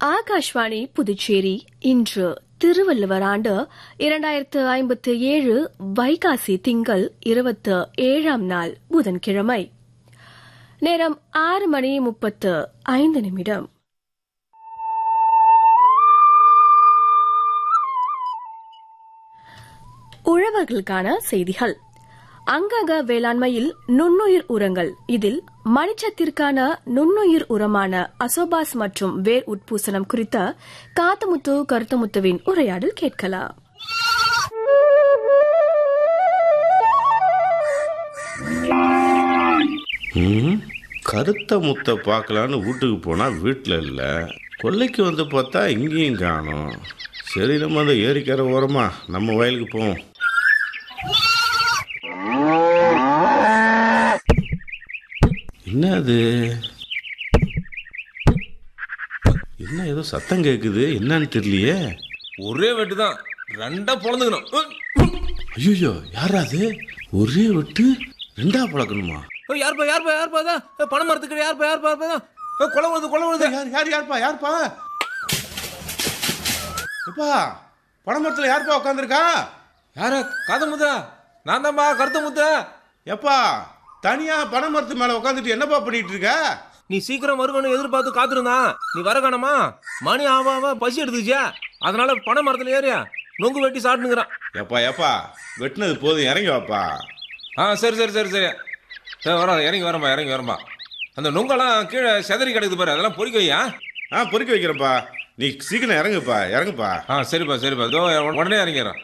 ஆகாஷ்வாணி புதுச்சேரி இன்று திருவள்ளுவர் ஆண்டு இரண்டாயிரத்து ஐம்பத்து ஏழு வைகாசி திங்கள் இருபத்து ஏழாம் நாள் புதன்கிழமை நேரம் ஆறு மணி முப்பத்து ஐந்து நிமிடம் உழவர்களுக்கான செய்திகள் அங்கக வேளாண்மையில் நுண்ணுயிர் உரங்கள் இதில் மணிச்சத்திற்கான நுண்ணுயிர் உரமான அசோபாஸ் மற்றும் வேர் உட்பூசணம் குறித்த காத்தமுத்து கருத்தமுத்துவின் உரையாடல் கேட்கலாம் ம், கருத்த முத்தை பார்க்கலான்னு வீட்டுக்கு போனால் வீட்டில் இல்லை கொல்லைக்கு வந்து பார்த்தா இங்கேயும் காணோம் சரி நம்ம அந்த ஏரிக்கரை ஓரமா நம்ம வயலுக்கு போவோம் என்ன அது என்ன ஏதோ சத்தம் கேட்குது என்னன்னு தெரியலையே ஒரே வெட்டு தான் ரெண்டா பொழந்துக்கணும் ஐயோ யாரா அது ஒரே வெட்டு ரெண்டா பழக்கணுமா யாருப்பா யாருப்பா யாருப்பா அதான் பணம் மரத்துக்கு யாருப்பா யாருப்பா யாருப்பா அதான் ஏய், கொலை வருது கொலை வருது யார் யார் யார்ப்பா யார்ப்பா எப்பா பணமரத்தில் யார்ப்பா உட்காந்துருக்கா யாரா காத முத்தா நான் தான்ப்பா கருத்த முத்தா எப்பா தனியா பனைமரத்து மேல உட்காந்துட்டு என்னப்பா பண்ணிட்டு இருக்க நீ சீக்கிரம் வருவனு எதிர்பார்த்து காத்திருந்தான் நீ வர காணமா மணி ஆவா ஆவா பசி எடுத்துச்சா அதனால பனை மரத்துல ஏறியா நொங்கு வெட்டி சாப்பிட்டுங்கிறான் எப்பா எப்பா வெட்டினது போதும் இறங்கி வாப்பா ஆ சரி சரி சரி சரி சரி வர இறங்கி வரம்பா இறங்கி வரம்பா அந்த நொங்கெல்லாம் கீழே செதறி கிடக்குது பாரு அதெல்லாம் பொறிக்க வையா ஆ பொறுக்கி வைக்கிறேன்ப்பா நீ சீக்கிரம் இறங்குப்பா இறங்குப்பா ஆ சரிப்பா சரிப்பா இதோ உடனே இறங்கிறேன்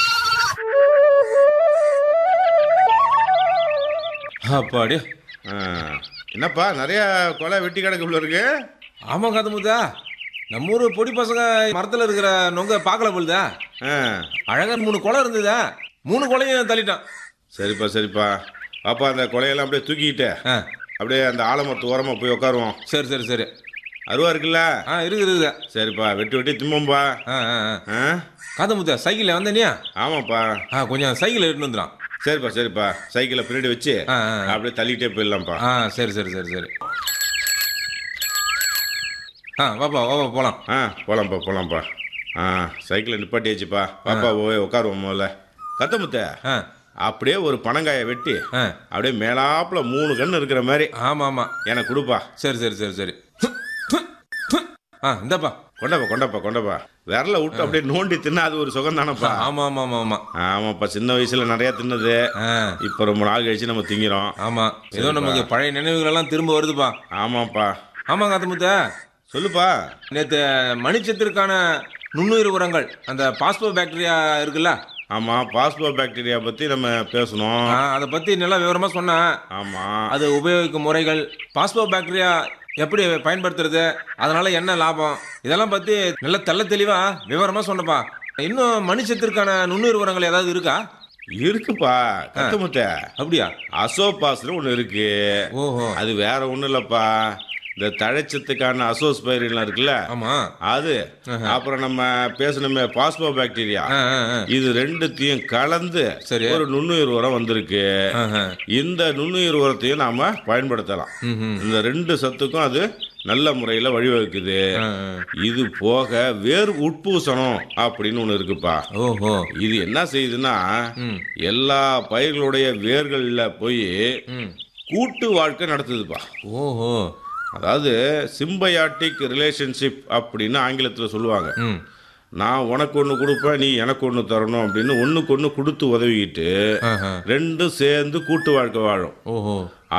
அப்பாடி ஆ, என்னப்பா நிறைய கொலை வெட்டி கிடக்கு உள்ள இருக்கு ஆமா காத்தமுத்தா நம்ம ஊர் பொடி பசங்க மரத்துல இருக்கிற நொங்க பார்க்கல போலுதா ஆ, அழகா மூணு குலை இருந்ததா மூணு குலையும் தள்ளிட்டான் சரிப்பா சரிப்பா அப்பா அந்த கொலையெல்லாம் அப்படியே தூக்கிட்டு ஆ அப்படியே அந்த ஆலமரத்து ஓரமா போய் உட்காருவோம் சரி சரி சரி அருவா இருக்குல்ல ஆ இருக்கு இருக்குது சரிப்பா வெட்டி வெட்டி திம்போம்பா ஆ ஆ ஆ ஆ காத்தமுத்தா சைக்கிளில் வந்தனியா ஆமாப்பா ஆ கொஞ்சம் சைக்கிள் எடுத்துன்னு வந்துடான் சரிப்பா சரிப்பா சைக்கிளை பின்னாடி வச்சு ஆ, ஆ, ஆ. அப்படியே தள்ளிட்டே போயிடலாம்ப்பா ஆ சரி சரி சரி சரி ஆ வாப்பா வாப்பா போகலாம் ஆ போலாம்ப்பா போலாம்ப்பா ஆ சைக்கிளை நிப்பாட்டியாச்சுப்பா பாப்பா போய் உட்காருவோம் முதல்ல கத்தமுத்த ஆ அப்படியே ஒரு பனங்காயை வெட்டி ஆ அப்படியே மேலாப்புல மூணு கண்ணு இருக்கிற மாதிரி ஆமாம் ஆமாம் எனக்கு கொடுப்பா சரி சரி சரி சரி ஆ இந்தாப்பா கொண்டப்பா கொண்டப்பா கொண்டப்பா விரல விட்டு அப்படியே நோண்டி தின்னா அது ஒரு சுகம் தானப்பா ஆமாம் ஆமாம் ஆமாம் ஆமாம் ஆமாப்பா சின்ன வயசுல நிறைய தின்னது ஆ இப்போ ரொம்ப நாள் கழிச்சு நம்ம திங்கிறோம் ஆமாம் ஏதோ நமக்கு பழைய நினைவுகள் எல்லாம் திரும்ப வருதுப்பா ஆமாப்பா ஆமாங்க காத்தமுத்த சொல்லுப்பா நேற்று மணிச்சத்திற்கான நுண்ணுயிர் உரங்கள் அந்த பாஸ்போ பாக்டீரியா இருக்குல்ல ஆமா பாஸ்போ பாக்டீரியா பத்தி நம்ம பேசணும் ஆ, அதை பற்றி நல்லா விவரமாக சொன்னேன் ஆமா அது உபயோகிக்கும் முறைகள் பாஸ்போ பாக்டீரியா எப்படி பயன்படுத்துறது அதனால என்ன லாபம் இதெல்லாம் பற்றி நல்ல தெள்ள தெளிவாக விவரமாக சொன்னப்பா இன்னும் மணிச்சத்திற்கான நுண்ணுயிர் உரங்கள் ஏதாவது இருக்கா இருக்குப்பா கத்தமுத்த அப்படியா அசோபாஸ்னு ஒன்று இருக்கு ஓஹோ அது வேற ஒன்றும் இல்லப்பா இந்த தழைச்சத்துக்கான அசோஸ் பயிரெல்லாம் இருக்குல்ல ஆமாம் அது அப்புறம் நம்ம பேசணுமே பாஸ்போ பாக்டீரியா ஆ ஆ ஆ இது ரெண்டுத்தையும் கலந்து சரி. ஒரு நுண்ணுயிர் உரம் வந்திருக்கு ஆஹா. இந்த நுண்ணுயிர் உரத்தையும் நாம பயன்படுத்தலாம் ம்ஹும். இந்த ரெண்டு சத்துக்கும் அது நல்ல முறையில் வழிவகுக்குது ஆ, ஆ. இது போக வேர் உட்பூசணம் அப்படின்னு ஒன்று இருக்குப்பா ஓஹோ இது என்ன செய்யுதுன்னா ம் எல்லா பயிர்களுடைய வேர்கள்ல போய் ம் கூட்டு வாழ்க்கை நடத்துதுப்பா ஓஹோ அதாவது சிம்பயாட்டிக் ரிலேஷன்ஷிப் அப்படின்னு ஆங்கிலத்தில் சொல்லுவாங்க ம் நான் உனக்கு ஒன்று கொடுப்பேன் நீ எனக்கு ஒன்று தரணும் அப்படின்னு ஒன்றுக்கு ஒன்று கொடுத்து உதவிக்கிட்டு ஆஹா. ரெண்டும் சேர்ந்து கூட்டு வாழ்க்கை வாழும் ஓஹோ